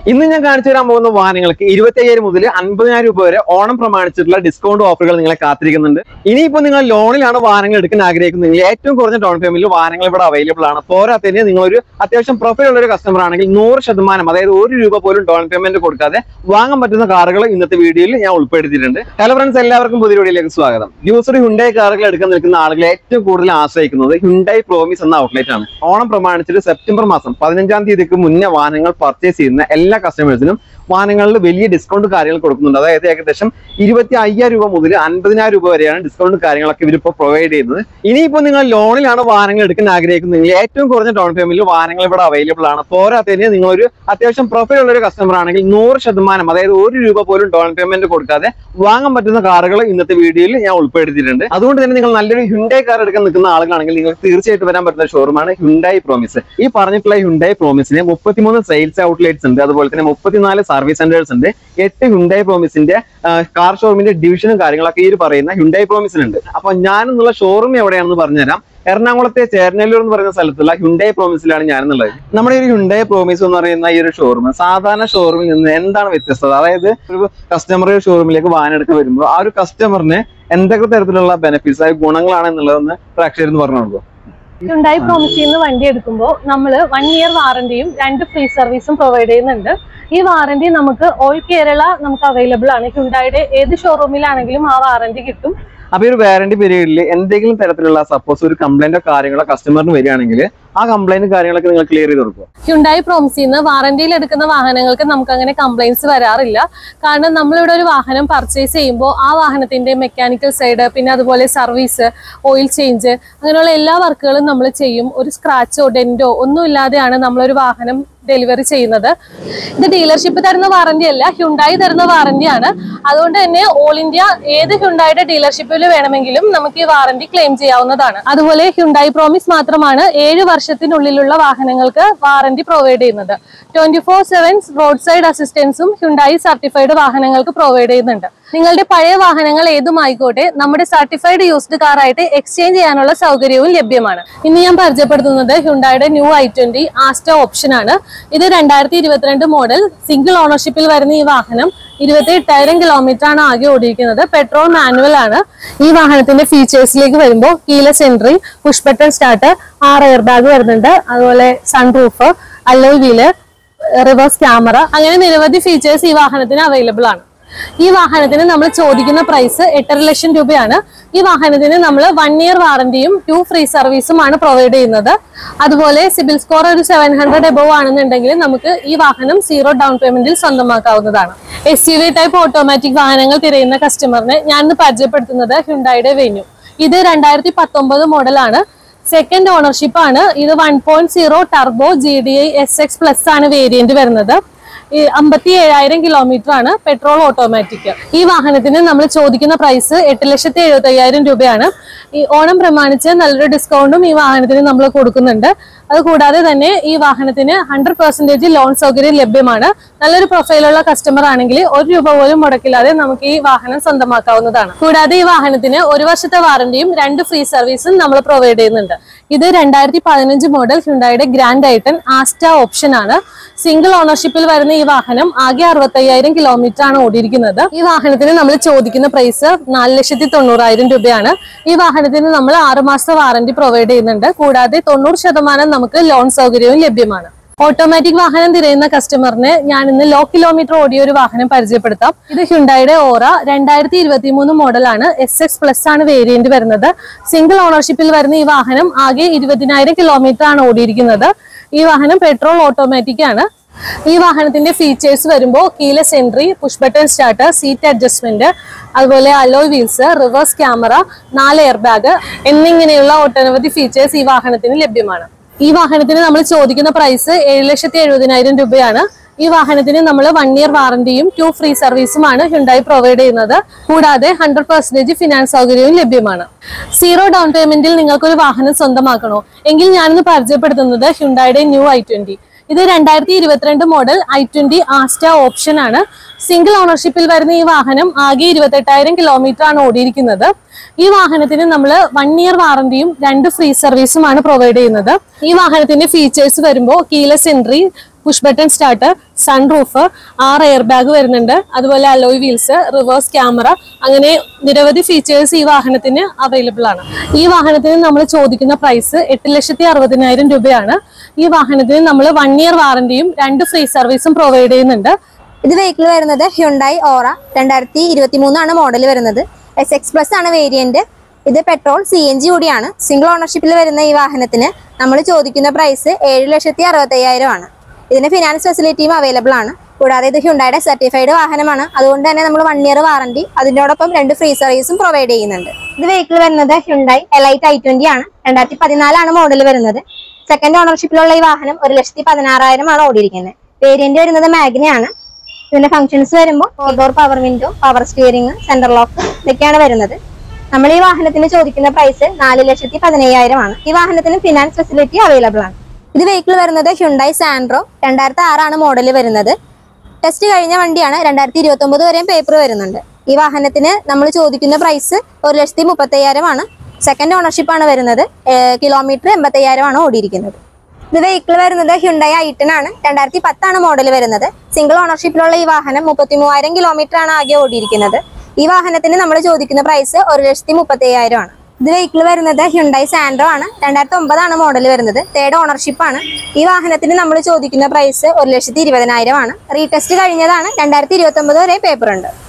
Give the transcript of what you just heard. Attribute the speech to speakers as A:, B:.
A: ഇന്ന് ഞാൻ കാണിച്ചു തരാൻ പോകുന്ന വാഹനങ്ങൾക്ക് ഇരുപത്തി അയ്യായിരം മുതൽ അൻപതിനായിരം രൂപ വരെ ഓണം പ്രമാണിച്ചിട്ടുള്ള ഡിസ്കൗണ്ട് ഓഫറുകൾ നിങ്ങളെ കാത്തിരിക്കുന്നുണ്ട് ഇനിയിപ്പോൾ നിങ്ങൾ ലോണിലാണ് വാഹനങ്ങൾ എടുക്കാൻ ആഗ്രഹിക്കുന്നതെങ്കിൽ ഏറ്റവും കുറഞ്ഞ ഡൗൺ പേയ്മെന്റിൽ വാഹനങ്ങൾ ഇവിടെ അവൈലബിൾ ആണ് പോരാത്തതിന് നിങ്ങളൊരു അത്യാവശ്യം പ്രൊഫൈൽ ഉള്ള ഒരു കസ്റ്റമർ ആണെങ്കിൽ നൂറ് ശതമാനം അതായത് ഒരു രൂപ പോലും ഡൗൺ പേയ്മെന്റ് കൊടുക്കാതെ വാങ്ങാൻ പറ്റുന്ന കാറുകൾ ഇന്നത്തെ വീഡിയോയിൽ ഞാൻ ഉൾപ്പെടുത്തിയിട്ടുണ്ട് ഹലോ ഫ്രണ്ട്സ് എല്ലാവർക്കും പുതിയ വീഡിയോയിലേക്ക് സ്വാഗതം യൂസർ ഹുണ്ടായി കാറുകൾ എടുക്കാൻ നിൽക്കുന്ന ആളുകളെ ഏറ്റവും കൂടുതൽ ആശ്രയിക്കുന്നത് ഹുണ്ടായി പ്രോമിസ് എന്ന ഔട്ട്ലെറ്റ് ആണ് ഓണം പ്രമാണിച്ചിട്ട് സെപ്റ്റംബർ മാസം പതിനഞ്ചാം തീയതിക്ക് മുന്നേ വാഹനങ്ങൾ പർച്ചേസ് ചെയ്യുന്ന എല്ലാ കസ്റ്റമേഴ്സിനും വാഹനങ്ങളിൽ വലിയ ഡിസ്കൗണ്ട് കാര്യങ്ങൾ കൊടുക്കുന്നുണ്ട് അതായത് ഏകദേശം ഇരുപത്തി അയ്യായിരം രൂപ മുതൽ അൻപതിനായിരം രൂപ വരെയാണ് ഡിസ്കൗണ്ട് കാര്യങ്ങളൊക്കെ ഇവരിപ്പോൾ പ്രൊവൈഡ് ചെയ്യുന്നത് ഇനിയിപ്പോൾ നിങ്ങൾ ലോണിലാണ് വാഹനങ്ങൾ എടുക്കാൻ ആഗ്രഹിക്കുന്നതെങ്കിൽ ഏറ്റവും കുറഞ്ഞ ഡൗൺ പേയ്മെന്റിൽ വാഹനങ്ങൾ ഇവിടെ അവൈലബിൾ ആണ് പോരാത്തതിന് നിങ്ങളൊരു അത്യാവശ്യം പ്രൊഫൈൽ ഉള്ള ഒരു കസ്റ്റമർ ആണെങ്കിൽ നൂറ് ശതമാനം അതായത് ഒരു രൂപ പോലും ഡൗൺ പേയ്മെന്റ് കൊടുക്കാതെ വാങ്ങാൻ പറ്റുന്ന കാറുകൾ ഇന്നത്തെ വീഡിയോയിൽ ഞാൻ ഉൾപ്പെടുത്തിയിട്ടുണ്ട് അതുകൊണ്ട് തന്നെ നിങ്ങൾ നല്ലൊരു ഹുണ്ടായി കാർ എടുക്കാൻ നിൽക്കുന്ന ആളുകളാണെങ്കിൽ നിങ്ങൾക്ക് തീർച്ചയായിട്ടും വരാൻ പറ്റുന്ന ഷോറൂമാണ് ഹുണ്ടായി പ്രോമിസ് ഈ പറഞ്ഞിട്ടുള്ള ഹുണ്ടായി പ്രോമിസിന് മുപ്പത്തിമൂന്ന് സെയിൽസ് ഔട്ട്ലെറ്റ്സ് ഉണ്ട് അതുപോലെ തന്നെ മുപ്പത്തിനാല് സർവീസ് സെന്റേഴ്സ് ഉണ്ട് എട്ട് ഹുണ്ടായി പ്രോമിസിന്റെ കാർ ഷോറൂമിന്റെ ഡിവിഷനും കാര്യങ്ങളൊക്കെ ഈ ഒരു പറയുന്ന ഹുണ്ടായി പ്രോമിസിനുണ്ട് അപ്പൊ ഞാൻ എന്നുള്ള ഷോറൂം എവിടെയാണെന്ന് പറഞ്ഞുതരാം എറണാകുളത്തെ ചേർനല്ലൂർ എന്ന് പറയുന്ന സ്ഥലത്തുള്ള ഹുണ്ടായി പ്രോമിസിലാണ് ഞാനെന്നുള്ളത് നമ്മുടെ ഈ ഒരു ഹുണ്ടായി പ്രോമിസ് എന്ന് പറയുന്ന ഈ ഒരു ഷോറൂം സാധാരണ ഷോറൂമിൽ നിന്ന് എന്താണ് വ്യത്യസ്തത അതായത് ഒരു കസ്റ്റമർ ഷോറൂമിലേക്ക് വാഹനം എടുക്കാൻ വരുമ്പോൾ ആ ഒരു കസ്റ്റമറിന് എന്തൊക്കെ തരത്തിലുള്ള ബെനിഫിറ്റ്സ് അതായത് ഗുണങ്ങളാണ് എന്നുള്ളതെന്ന് പ്രേക്ഷകരെന്ന് പറഞ്ഞു കൊടുക്കും
B: ഹ്യുണ്ടായി പ്രോമിസിൽ നിന്ന് വണ്ടി എടുക്കുമ്പോൾ നമ്മൾ വൺ ഇയർ വാറന്റിയും രണ്ട് ഫ്രീ സർവീസും പ്രൊവൈഡ് ചെയ്യുന്നുണ്ട് ഈ വാറന്റി നമുക്ക് ഓൾ കേരള നമുക്ക് അവൈലബിൾ ആണ് ഹ്യുണ്ടായുടെ ഏത് ഷോറൂമിലാണെങ്കിലും ആ വാറന്റി കിട്ടും
A: അപ്പൊ ഈ ഒരു വാറന്റി പീരീഡിൽ എന്തെങ്കിലും തരത്തിലുള്ള സപ്പോസ് ഒരു കംപ്ലൈന്റോ കാര്യങ്ങളോ കസ്റ്റമറിന് വരികയാണെങ്കിൽ ആ കംപ്ലൈന്റ് കാര്യങ്ങളൊക്കെ നിങ്ങൾ ക്ലിയർ ചെയ്ത് കൊടുക്കുക
B: ഹ്യുണ്ടായി പ്രോമിസിൽ നിന്ന് വാറന്റിയിൽ എടുക്കുന്ന വാഹനങ്ങൾക്ക് നമുക്ക് അങ്ങനെ കംപ്ലൈൻസ് വരാറില്ല കാരണം നമ്മളിവിടെ ഒരു വാഹനം പർച്ചേസ് ചെയ്യുമ്പോൾ ആ വാഹനത്തിന്റെ മെക്കാനിക്കൽ സൈഡ് പിന്നെ അതുപോലെ സർവീസ് ഓയിൽ ചേഞ്ച് അങ്ങനെയുള്ള എല്ലാ വർക്കുകളും നമ്മൾ ചെയ്യും ഒരു സ്ക്രാച്ചോ ഡെന്റോ ഒന്നും ഇല്ലാതെയാണ് നമ്മളൊരു വാഹനം ഡെലിവറി ചെയ്യുന്നത് ഇത് ഡീലർഷിപ്പ് തരുന്ന വാറന്റി അല്ല ഹ്യുണ്ടായി തരുന്ന വാറന്റിയാണ് അതുകൊണ്ട് തന്നെ ഓൾ ഇന്ത്യ ഏത് ഹ്യുണ്ടായുടെ ഡീലർഷിപ്പിൽ വേണമെങ്കിലും നമുക്ക് ഈ വാറന്റി ക്ലെയിം ചെയ്യാവുന്നതാണ് അതുപോലെ ഹ്യുണ്ടായി പ്രോമിസ് മാത്രമാണ് ഏഴ് വർഷത്തിനുള്ളിലുള്ള വാഹനങ്ങൾക്ക് വാറന്റി പ്രൊവൈഡ് ചെയ്യുന്നത് twenty four seven road side അസിസ്റ്റൻസും ഹ്യുണ്ടായി സർട്ടിഫൈഡ് വാഹനങ്ങൾക്ക് പ്രൊവൈഡ് ചെയ്യുന്നുണ്ട് നിങ്ങളുടെ പഴയ വാഹനങ്ങൾ ഏതുമായിക്കോട്ടെ നമ്മുടെ സർട്ടിഫൈഡ് യൂസ്ഡ് കാർ ആയിട്ട് എക്സ്ചേഞ്ച് ചെയ്യാനുള്ള സൗകര്യവും ലഭ്യമാണ് ഇന്ന് ഞാൻ പരിചയപ്പെടുത്തുന്നത് ഹ്യുണ്ടായുടെ new I twenty Asta option ആണ് ഇത് രണ്ടായിരത്തി ഇരുപത്തിരണ്ട് മോഡൽ സിംഗിൾ ഓണർഷിപ്പിൽ വരുന്ന ഈ വാഹനം ഇരുപത്തി എട്ടായിരം കിലോമീറ്റർ ആണ് ആകെ ഓടിയിരിക്കുന്നത് പെട്രോൾ മാനുവൽ ആണ് ഈ വാഹനത്തിന്റെ ഫീച്ചേഴ്സിലേക്ക് വരുമ്പോൾ keyless entry push button start ആറ് എയർ ബാഗ് വരുന്നുണ്ട് അതുപോലെ sunroof alloy wheel reverse camera അങ്ങനെ നിരവധി ഫീച്ചേഴ്സ് ഈ വാഹനത്തിന് അവൈലബിൾ ആണ് ഈ വാഹനത്തിന് നമ്മൾ ചോദിക്കുന്ന പ്രൈസ് എട്ടര ലക്ഷം രൂപയാണ് ഈ വാഹനത്തിന് നമ്മൾ വൺ ഇയർ വാറന്റിയും ടു ഫ്രീ സർവീസും ആണ് പ്രൊവൈഡ് ചെയ്യുന്നത് അതുപോലെ സിബിൽ സ്കോർ ഒരു സെവൻ ഹൺഡ്രഡ് എബോവ് ആണെന്നുണ്ടെങ്കിൽ നമുക്ക് ഈ വാഹനം സീറോ ഡൗൺ പേയ്മെന്റിൽ സ്വന്തമാക്കാവുന്നതാണ് S U V type automatic വാഹനങ്ങൾ തിരയുന്ന കസ്റ്റമറിന് ഞാൻ ഇന്ന് പരിചയപ്പെടുത്തുന്നത് ഹ്യുണ്ടായുടെ വെന്യൂ ഇത് രണ്ടായിരത്തി പത്തൊമ്പത് മോഡലാണ് സെക്കൻഡ് ഓണർഷിപ്പ് ആണ് ഇത് one point zero turbo G D I S X plus ആണ് വേരിയന്റ് വരുന്നത് ഈ അമ്പത്തി ഏഴായിരം കിലോമീറ്റർ ആണ് പെട്രോൾ ഓട്ടോമാറ്റിക് ഈ വാഹനത്തിന് നമ്മൾ ചോദിക്കുന്ന പ്രൈസ് എട്ട് ലക്ഷത്തി എഴുപത്തി അയ്യായിരം രൂപയാണ് ഈ ഓണം പ്രമാണിച്ച് നല്ലൊരു ഡിസ്കൗണ്ടും ഈ വാഹനത്തിന് നമ്മൾ കൊടുക്കുന്നുണ്ട് അതുകൂടാതെ തന്നെ ഈ വാഹനത്തിന് ഹൺഡ്രഡ് പെർസെന്റേജ് ലോൺ സൗകര്യം ലഭ്യമാണ് നല്ലൊരു പ്രൊഫൈലുള്ള കസ്റ്റമർ ആണെങ്കിൽ ഒരു രൂപ പോലും മുടക്കില്ലാതെ നമുക്ക് ഈ വാഹനം സ്വന്തമാക്കാവുന്നതാണ് കൂടാതെ ഈ വാഹനത്തിന് ഒരു വർഷത്തെ വാറന്റിയും രണ്ട് ഫ്രീ സർവീസും നമ്മൾ പ്രൊവൈഡ് ചെയ്യുന്നുണ്ട് ഇത് രണ്ടായിരത്തി പതിനഞ്ച് മോഡൽ ഹ്യുണ്ടായുടെ ഗ്രാൻഡ് ഐട്ടൺ ആസ്റ്റ ഓപ്ഷൻ ആണ് സിംഗിൾ ഓണർഷിപ്പിൽ വരുന്ന ഈ വാഹനം ആകെ അറുപത്തയ്യായിരം കിലോമീറ്റർ ആണ് ഓടിയിരിക്കുന്നത് ഈ വാഹനത്തിന് നമ്മൾ ചോദിക്കുന്ന പ്രൈസ് നാല് ലക്ഷത്തി തൊണ്ണൂറായിരം രൂപയാണ് ഈ വാഹനത്തിന് നമ്മൾ ആറ് മാസത്തെ വാറന്റി പ്രൊവൈഡ് ചെയ്യുന്നുണ്ട് കൂടാതെ തൊണ്ണൂറ് ശതമാനം നമുക്ക് ലോൺ സൗകര്യവും ലഭ്യമാണ് ഓട്ടോമാറ്റിക് വാഹനം തിരയുന്ന കസ്റ്റമറിന് ഞാൻ ഇന്ന് ലോ കിലോമീറ്റർ ഓടിയ ഒരു വാഹനം പരിചയപ്പെടുത്താം ഇത് ഹ്യുണ്ടായുടെ ഓറ രണ്ടായിരത്തി ഇരുപത്തി മൂന്ന് മോഡലാണ് എസ് എക്സ് പ്ലസ് ആണ് വേരിയന്റ് വരുന്നത് സിംഗിൾ ഓണർഷിപ്പിൽ വരുന്ന ഈ വാഹനം ആകെ ഇരുപതിനായിരം കിലോമീറ്റർ ആണ് ഓടിയിരിക്കുന്നത് ഈ വാഹനം പെട്രോൾ ഓട്ടോമാറ്റിക് ആണ് ഈ വാഹനത്തിന്റെ ഫീച്ചേഴ്സ് വരുമ്പോൾ keyless entry push button start seat adjustment അതുപോലെ അലോയ് വീൽസ് റിവേഴ്സ് ക്യാമറ നാല് എയർ ബാഗ് എന്നിങ്ങനെയുള്ള ഒട്ടനവധി ഫീച്ചേഴ്സ് ഈ വാഹനത്തിന് ലഭ്യമാണ് ഈ വാഹനത്തിന് നമ്മൾ ചോദിക്കുന്ന പ്രൈസ് ഏഴ് ലക്ഷത്തി എഴുപതിനായിരം രൂപയാണ് ഈ വാഹനത്തിന് നമ്മൾ വൺ ഇയർ വാറന്റിയും ടു ഫ്രീ സർവീസുമാണ് ഹ്യുണ്ടായി പ്രൊവൈഡ് ചെയ്യുന്നത് കൂടാതെ ഹൺഡ്രഡ് പെർസെന്റേജ് ഫിനാൻസ് സൗകര്യവും ലഭ്യമാണ് സീറോ ഡൗൺ പേയ്മെന്റിൽ നിങ്ങൾക്കൊരു വാഹനം സ്വന്തമാക്കണോ എങ്കിൽ ഞാനിന്ന് പരിചയപ്പെടുത്തുന്നത് ഹ്യുണ്ടായുടെ ന്യൂ ഐ ട്വന്റി ഇത് രണ്ടായിരത്തി ഇരുപത്തിരണ്ട് model I twenty Asta option ആണ് സിംഗിൾ ഓണർഷിപ്പിൽ വരുന്ന ഈ വാഹനം ആകെ ഇരുപത്തെട്ടായിരം കിലോമീറ്റർ ആണ് ഓടിയിരിക്കുന്നത് ഈ വാഹനത്തിന് നമ്മൾ വൺ ഇയർ വാറന്റിയും രണ്ട് ഫ്രീ സർവീസുമാണ് പ്രൊവൈഡ് ചെയ്യുന്നത് ഈ വാഹനത്തിന്റെ ഫീച്ചേഴ്സ് വരുമ്പോൾ keyless entry push button starter sun roof ആറ് എയർ ബാഗ് വരുന്നുണ്ട് അതുപോലെ അലോയ് വീൽസ് റിവേഴ്സ് ക്യാമറ അങ്ങനെ നിരവധി ഫീച്ചേഴ്സ് ഈ വാഹനത്തിന് അവൈലബിൾ ആണ് ഈ വാഹനത്തിന് നമ്മൾ ചോദിക്കുന്ന പ്രൈസ് എട്ട് ലക്ഷത്തി അറുപതിനായിരം രൂപയാണ് ഈ വാഹനത്തിന് നമ്മൾ വൺ ഇയർ വാറന്റിയും രണ്ട് ഫ്രീ സർവീസും പ്രൊവൈഡ് ചെയ്യുന്നുണ്ട്
C: ഇത് വെഹിക്കിൾ വരുന്നത് ഹ്യുണ്ടായി ഓറ രണ്ടായിരത്തി ഇരുപത്തി മൂന്നാണ് മോഡൽ വരുന്നത് എസ് എക്സ് പ്ലസ് ആണ് വേരിയന്റ് ഇത് പെട്രോൾ സി എൻ ജി കൂടിയാണ് സിംഗിൾ ഓണർഷിപ്പിൽ വരുന്ന ഈ വാഹനത്തിന് നമ്മൾ ചോദിക്കുന്ന പ്രൈസ് ഏഴ് ലക്ഷത്തി അറുപത്തയ്യായിരം ആണ് ഇതിന് ഫിനാൻസ് ഫെസിലിറ്റിയും അവൈലബിൾ ആണ് കൂടാതെ ഇത് ഹ്യുണ്ടായുടെ സർട്ടിഫൈഡ് വാഹനമാണ് അതുകൊണ്ട് തന്നെ നമ്മൾ വൺ ഇയർ വാറണ്ടി അതിനോടൊപ്പം രണ്ട് ഫ്രീ സർവീസും പ്രൊവൈഡ് ചെയ്യുന്നുണ്ട് ഇത് വെഹിക്കിൾ വരുന്നത് ഹ്യുണ്ടായി എലൈറ്റ് ഐ ട്വന്റി ആണ് രണ്ടായിരത്തി പതിനാലാണ് മോഡൽ വരുന്നത് സെക്കൻഡ് ഓണർഷിപ്പിലുള്ള ഈ വാഹനം ഒരു ലക്ഷത്തി പതിനാറായിരം ആണ് ഓടിയിരിക്കുന്നത് വേരിയന്റ് വരുന്നത് മാഗ്നയാണ് ഇതിന്റെ ഫംഗ്ഷൻസ് വരുമ്പോൾ four door power window power steering centre lock ഇതൊക്കെയാണ് വരുന്നത് നമ്മൾ ഈ വാഹനത്തിന് ചോദിക്കുന്ന പ്രൈസ് നാല് ലക്ഷത്തി പതിനയ്യായിരം ആണ് ഈ വാഹനത്തിന് ഫിനാൻസ് ഫെസിലിറ്റി അവൈലബിൾ ആണ് ഇത് വെഹിക്കിൾ വരുന്നത് ഹ്യുണ്ടായി സാൻഡ്രോ രണ്ടായിരത്തി ആറാണ് മോഡൽ വരുന്നത് ടെസ്റ്റ് കഴിഞ്ഞ വണ്ടിയാണ് രണ്ടായിരത്തി ഇരുപത്തി ഒമ്പത് വരെയും പേപ്പർ വരുന്നുണ്ട് ഈ വാഹനത്തിന് നമ്മൾ ചോദിക്കുന്ന പ്രൈസ് ഒരു ലക്ഷത്തി മുപ്പത്തയ്യായിരം ആണ് സെക്കൻഡ് ഓണർഷിപ്പ് ആണ് വരുന്നത് കിലോമീറ്റർ എൺപത്തയ്യായിരം ആണ് ഓടിയിരിക്കുന്നത് ഇത് വെഹിക്കിൾ വരുന്നത് ഹ്യുണ്ടായി ഐട്ടൺ ആണ് രണ്ടായിരത്തി പത്താണ് മോഡൽ വരുന്നത് സിംഗിൾ ഓണർഷിപ്പിലുള്ള ഈ വാഹനം മുപ്പത്തി മൂവായിരം കിലോമീറ്റർ ആണ് ആകെ ഓടിയിരിക്കുന്നത് ഈ വാഹനത്തിന് നമ്മൾ ചോദിക്കുന്ന പ്രൈസ് ഒരു ലക്ഷത്തി മുപ്പത്തി അയ്യായിരം ആണ് ഇത് വെഹിക്കിൾ വരുന്നത് ഹ്യുണ്ടായി സാൻഡ്രോ ആണ് രണ്ടായിരത്തി ഒമ്പതാണ് മോഡൽ വരുന്നത് തേർഡ് ഓണർഷിപ്പ് ആണ് ഈ വാഹനത്തിന് നമ്മൾ ചോദിക്കുന്ന പ്രൈസ് ഒരു ലക്ഷത്തി ഇരുപതിനായിരം ആണ് റീടെസ്റ്റ് കഴിഞ്ഞതാണ് രണ്ടായിരത്തി ഇരുപത്തി ഒമ്പത് വരെ പേപ്പർ ഉണ്ട്